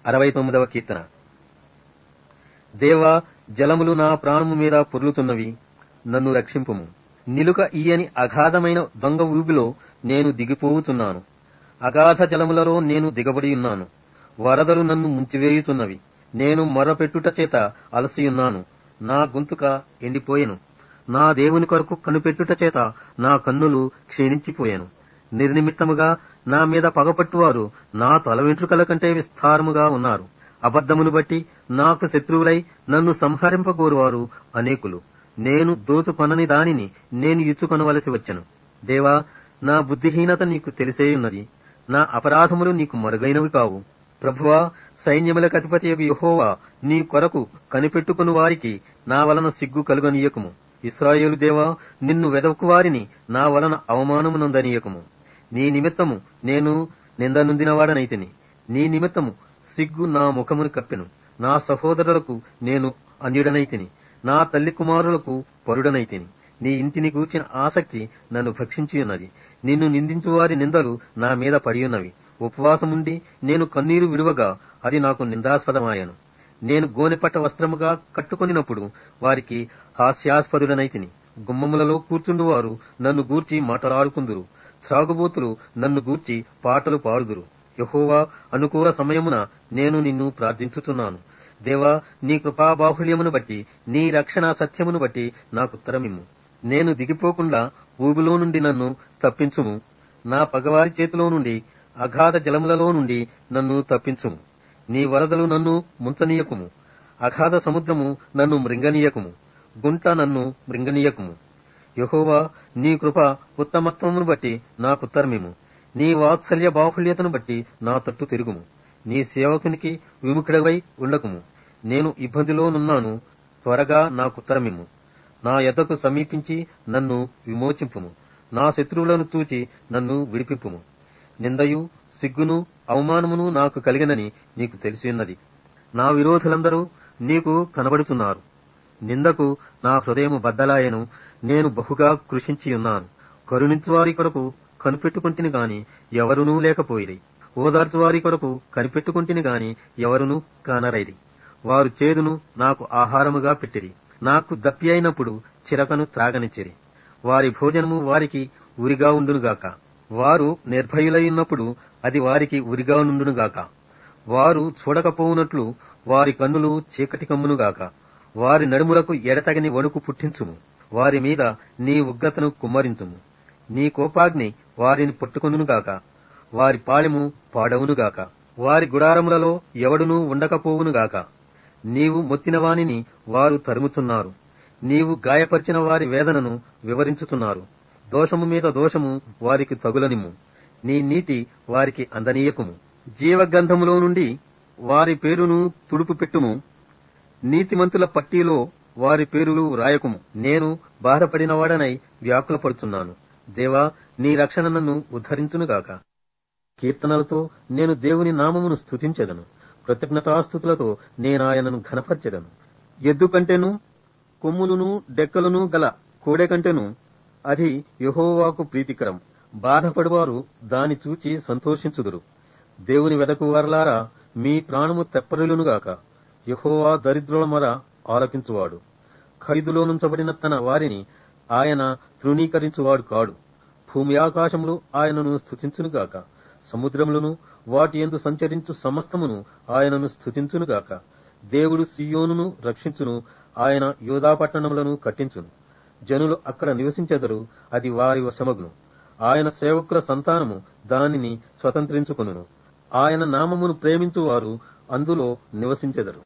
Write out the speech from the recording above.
అరవై తొమ్మిదవ కీర్తన దేవా జలములు నా ప్రాణము మీద పొర్లుతున్నవి నన్ను రక్షింపుము నిలుక ఈయని అగాధమైన దొంగ ఊబిలో నేను దిగిపోవుతున్నాను అగాధ జలములలో నేను దిగబడి ఉన్నాను వరదలు నన్ను ముంచివేయుతున్నవి నేను మొరపెట్టుట చేత అలసియున్నాను నా గొంతుక ఎండిపోయెను నా దేవుని కొరకు కనుపెట్టుట చేత నా కన్నులు క్షీణించిపోయాను నిర్నిమిత్తముగా నా మీద పగపట్టువారు నా తల వెంట్రుకల కంటే విస్తారముగా ఉన్నారు అబద్ధమును బట్టి నాకు శత్రువులై నన్ను సంహరింపగోరువారు అనేకులు నేను దోచుకొనని దానిని నేను ఇచ్చుకొనవలసి వచ్చెను దేవా నా బుద్ధిహీనత నీకు తెలిసేయున్నది నా అపరాధములు నీకు మరుగైనవి కావు ప్రభువా సైన్యములకు అధిపతి యహోవా నీ కొరకు కనిపెట్టుకుని వారికి నా వలన సిగ్గు కలుగనీయకుము ఇస్రాయేలు దేవా నిన్ను వెదకు వారిని నా వలన అవమానమునందనీయకుము నీ నిమిత్తము నేను నిందనుందినవాడనైతిని నీ నిమిత్తము సిగ్గు నా ముఖమును కప్పెను నా సహోదరులకు నేను అన్యుడనైతిని నా తల్లి కుమారులకు పరుడనైతిని నీ ఇంటిని గూర్చిన ఆసక్తి నన్ను భక్షించి ఉన్నది నిన్ను నిందించు వారి నిందలు నా మీద పడియున్నవి ఉపవాసముండి నేను కన్నీరు విడువగా అది నాకు నిందాస్పదమాయను నేను గోనెపట్ట వస్త్రముగా కట్టుకొనినప్పుడు వారికి హాస్యాస్పదుడనైతిని గుమ్మములలో కూర్చుండువారు నన్ను గూర్చి మాటలాడుకుందురు త్రాగుబోతులు నన్ను గూర్చి పాటలు పాడుదురు యహోవా అనుకూల సమయమున నేను నిన్ను ప్రార్థించుతున్నాను దేవా నీ కృపాబాహుళ్యమును బట్టి నీ రక్షణ సత్యమును బట్టి నాకు ఉత్తరమిమ్ము నేను దిగిపోకుండా ఊబిలో నుండి నన్ను తప్పించుము నా పగవారి చేతిలో నుండి అగాధ జలములలో నుండి నన్ను తప్పించుము నీ వరదలు నన్ను ముంచనీయకుము అగాధ సముద్రము నన్ను మృంగనీయకుము గుంట నన్ను మృంగనీయకుము యహోవా నీ కృప ఉత్తమత్వమును బట్టి నాకుత్తరమిము నీ వాత్సల్య బాహుళ్యతను బట్టి నా తట్టు తిరుగుము నీ సేవకునికి విముఖుడవై ఉండకుము నేను ఇబ్బందిలోనున్నాను త్వరగా నాకుత్తరమిమ్ము నా ఎద్దకు సమీపించి నన్ను విమోచింపుము నా శత్రువులను చూచి నన్ను విడిపింపుము నిందయు సిగ్గును అవమానమును నాకు కలిగినని నీకు తెలిసిన్నది నా విరోధులందరూ నీకు కనబడుతున్నారు నిందకు నా హృదయము బద్దలాయను నేను బహుగా కృషించి ఉన్నాను కరుణించువారి కొరకు కనిపెట్టుకుంటుని గాని ఎవరునూ లేకపోయిరి ఓదార్చువారి కొరకు కనిపెట్టుకుంటుని గాని ఎవరునూ కానరైరి వారు చేదును నాకు ఆహారముగా పెట్టిరి నాకు దప్పి అయినప్పుడు చిరకను త్రాగనిచ్చిరి వారి భోజనము వారికి ఉరిగా ఉండునుగాక వారు నిర్భయులైనప్పుడు అది వారికి ఉరిగా నుండునుగాక వారు చూడకపోవునట్లు వారి కన్నులు చీకటి కమ్మునుగాక వారి నడుములకు ఎడతగని వణుకు పుట్టించుము వారి మీద నీ ఉగ్రతను కుమ్మరించుము నీ కోపాగ్ని వారిని పట్టుకొనుగాక వారి పాళెము పాడవునుగాక వారి గుడారములలో ఎవడునూ ఉండకపోవునుగాక నీవు మొత్తిన వానిని వారు తరుముతున్నారు నీవు గాయపరిచిన వారి వేదనను వివరించుతున్నారు దోషము మీద దోషము వారికి తగులనిమ్ము నీ నీతి వారికి అందనీయకుము జీవగంధములో నుండి వారి పేరును తుడుపు పెట్టుము నీతిమంతుల పట్టీలో వారి పేరులు రాయకుము నేను బాధపడినవాడనై వ్యాకులపడుతున్నాను దేవా నీ రక్షణ నన్ను ఉద్ధరించునుగాక కీర్తనలతో నేను దేవుని నామమును స్తుతించెదను కృతజ్ఞతాస్థుతులతో నేనాయనను ఘనపరచెదను ఎద్దు కంటెను కొమ్ములును డెక్కలును గల కోడె కంటెను అది యహోవాకు ప్రీతికరం బాధపడువారు దాని చూచి సంతోషించుదురు దేవుని వెదకువారలారా మీ ప్రాణము తెప్పరిలునుగాక యహోవా దరిద్రుల మొర ఆలకించువాడు ఖైదులో నుంచబడిన తన వారిని ఆయన తృణీకరించువాడు కాడు భూమి ఆకాశములు ఆయనను స్థుతించునుగాక సముద్రములను వాటి ఎందు సంచరించు సమస్తమును ఆయనను స్థుతించునుగాక దేవుడు సియోనును రక్షించును ఆయన యోధాపట్టణములను కట్టించును జనులు అక్కడ నివసించెదరు అది వారి వశమగును ఆయన సేవకుల సంతానము దానిని స్వతంత్రించుకొనును ఆయన నామమును ప్రేమించువారు అందులో నివసించెదరు